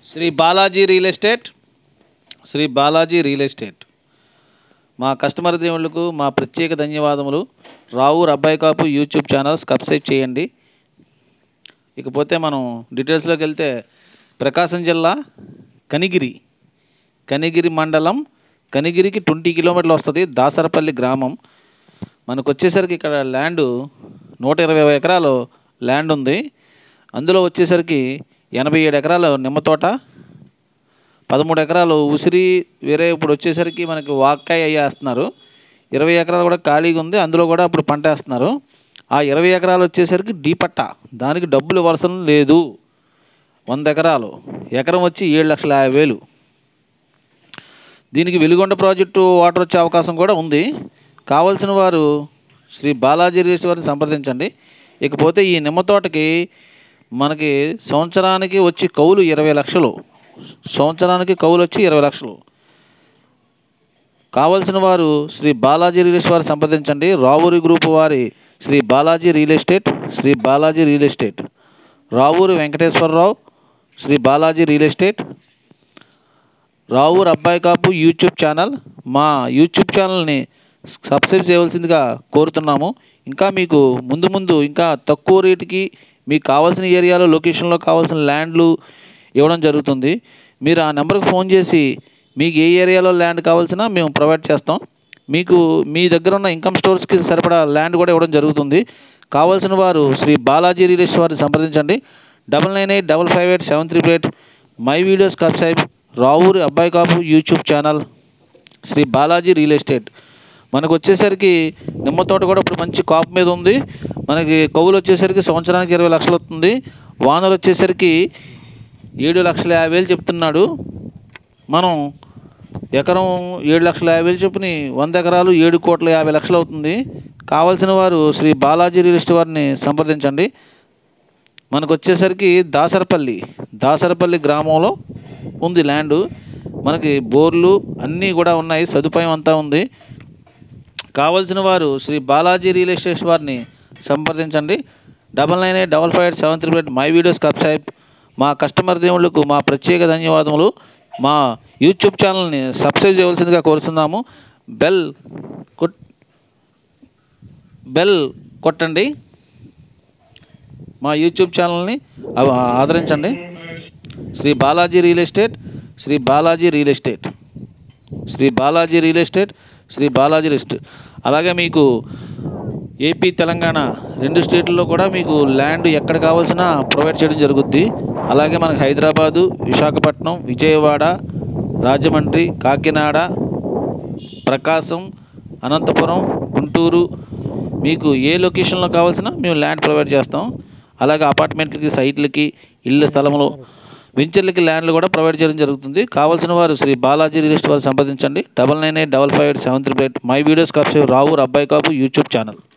Shri Balaji real estate Shri Balaji real estate మా customer దేవుళ్ళకు మా ప్రత్యేక ధన్యవాదములు రావు అబ్బాయి కాపు యూట్యూబ్ ఛానల్ సబ్స్క్రైబ్ చేయండి ఇకపోతే మనం డీటెయిల్స్లోకి వెళ్తే ప్రకాశం జిల్లా కనిగిరి కనిగిరి మండలం కనిగిరికి ట్వంటీ కిలోమీటర్లు వస్తుంది దాసరపల్లి గ్రామం మనకు వచ్చేసరికి ఇక్కడ ల్యాండ్ నూట ఇరవై ఎకరాలు ల్యాండ్ ఉంది అందులో వచ్చేసరికి ఎనభై ఏడు ఎకరాలు నిమ్మ తోట పదమూడు ఎకరాలు ఉసిరి వేరే ఇప్పుడు వచ్చేసరికి మనకి వాక్కాయ అయ్యి వేస్తున్నారు ఇరవై ఎకరాలు కూడా ఖాళీగా ఉంది అందులో కూడా ఇప్పుడు పంట వేస్తున్నారు ఆ ఇరవై ఎకరాలు వచ్చేసరికి డీ పట్టా దానికి డబ్బులు ఇవ్వాల్సిన లేదు వంద ఎకరాలు ఎకరం వచ్చి ఏడు లక్షల యాభై వేలు దీనికి వెలుగొండ ప్రాజెక్టు వాటర్ వచ్చే అవకాశం కూడా ఉంది కావలసిన వారు శ్రీ బాలాజీ రీస్ వారిని సంప్రదించండి ఇకపోతే ఈ నిమ్మ తోటకి మనకి సంవత్సరానికి వచ్చి కౌలు ఇరవై లక్షలు సంవత్సరానికి కౌలు వచ్చి ఇరవై లక్షలు కావలసిన వారు శ్రీ బాలాజీ రియల్ ఎస్టేట్ వారు సంప్రదించండి రావూరి గ్రూప్ వారి Sri Balaji real estate Shri Balaji real estate Ravuri Venkateswararao Sri Balaji real estate Ravur Abbayi Kapu YouTube channel మా యూట్యూబ్ ఛానల్ని సబ్స్క్రైబ్ చేయవలసిందిగా కోరుతున్నాము ఇంకా మీకు ముందు ముందు ఇంకా తక్కువ రేటుకి మీకు కావాల్సిన ఏరియాలో లొకేషన్లో కావాల్సిన ల్యాండ్లు ఇవ్వడం జరుగుతుంది మీరు ఆ నెంబర్కి ఫోన్ చేసి మీకు ఏ ఏరియాలో ల్యాండ్ కావాల్సినా మేము ప్రొవైడ్ చేస్తాం మీకు మీ దగ్గర ఉన్న ఇన్కమ్ స్టోర్స్కి సరిపడా ల్యాండ్ కూడా ఇవ్వడం జరుగుతుంది కావాల్సిన వారు శ్రీ బాలాజీ రియల్ ఎస్టేట్ వారిని సంప్రదించండి double nine eight double five eight seven three eight my videos subscribe Ravuri Abbayi Kapu YouTube channel Sri Balaji real estate మనకు వచ్చేసరికి నిమ్మ తోట కూడా ఇప్పుడు మంచి కాపు మీద ఉంది మనకి కవులు వచ్చేసరికి సంవత్సరానికి ఇరవై లక్షలు వస్తుంది వానలు వచ్చేసరికి ఏడు లక్షల యాభై వేలు చెప్తున్నాడు మనం ఎకరం ఏడు లక్షల యాభై వేలు చొప్పుని వంద ఎకరాలు ఏడు కోట్ల యాభై లక్షలు అవుతుంది కావాల్సిన వారు శ్రీ బాలాజీ రియల్ ఎస్టేట్ వారిని సంప్రదించండి మనకు వచ్చేసరికి దాసరపల్లి దాసరపల్లి గ్రామంలో ఉంది ల్యాండ్ మనకి బోర్లు అన్నీ కూడా ఉన్నాయి సదుపాయం అంతా ఉంది కావలసిన వారు శ్రీ బాలాజీ రియల్ ఎస్టేట్ వారిని సంప్రదించండి double nine eight double five eight seven three eight my videos subscribe మా కస్టమర్ దేవుళ్ళకు మా ప్రత్యేక ధన్యవాదములు మా యూట్యూబ్ ఛానల్ని సబ్స్క్రైబ్ చేయవలసిందిగా కోరుతున్నాము బెల్ కొట్ బెల్ కొట్టండి మా యూట్యూబ్ ఛానల్ని ఆ- ఆదరించండి Shri Balaji real estate Shri Balaji real estate Shri Balaji real estate Shri Balaji real estate అలాగే మీకు ఏపీ తెలంగాణ రెండు స్టేట్లలో కూడా మీకు ల్యాండ్ ఎక్కడ కావాల్సిన ప్రొవైడ్ చేయడం జరుగుద్ది అలాగే మనకి హైదరాబాదు విశాఖపట్నం విజయవాడ రాజమండ్రి కాకినాడ ప్రకాశం అనంతపురం గుంటూరు మీకు ఏ లొకేషన్లో కావాల్సిన మేము ల్యాండ్ ప్రొవైడ్ చేస్తాం అలాగే అపార్ట్మెంట్లకి సైట్లకి ఇళ్ళ స్థలంలో వెంచర్లకి ల్యాండ్లు కూడా ప్రొవైడ్ చేయడం జరుగుతుంది కావాల్సిన వారు శ్రీ బాలాజీ రియల్ ఎస్టేట్ వారు సంప్రదించండి double nine eight double five eight seven three eight my videos Kapu Rao అబ్బాయి కాపు యూట్యూబ్ ఛానల్